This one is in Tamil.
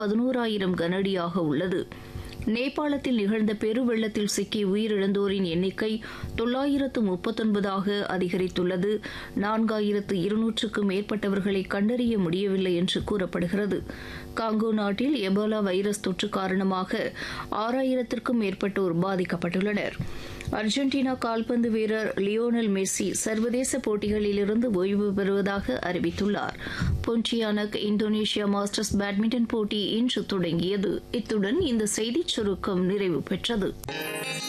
பதினோராயிரம் கனஅடியாக உள்ளது நேபாளத்தில் நிகழ்ந்த பெருவெள்ளத்தில் சிக்கி உயிரிழந்தோரின் எண்ணிக்கை தொள்ளாயிரத்து முப்பத்தொன்பதாக அதிகரித்துள்ளது நான்காயிரத்து இருநூற்றுக்கும் மேற்பட்டவர்களை கண்டறிய முடியவில்லை என்று கூறப்படுகிறது காங்கோ நாட்டில் எபோலா வைரஸ் தொற்று காரணமாக ஆறாயிரத்திற்கும் மேற்பட்டோர் பாதிக்கப்பட்டுள்ளனர் அர்ஜென்டினா கால்பந்து வீரர் லியோனல் மெஸ்ஸி சர்வதேச போட்டிகளிலிருந்து ஓய்வு பெறுவதாக அறிவித்துள்ளார் பொன்டியானக் இந்தோனேஷியா மாஸ்டர்ஸ் பேட்மிண்டன் போட்டி இன்று தொடங்கியது இத்துடன் இந்த செய்திச் சுருக்கம் நிறைவு பெற்றது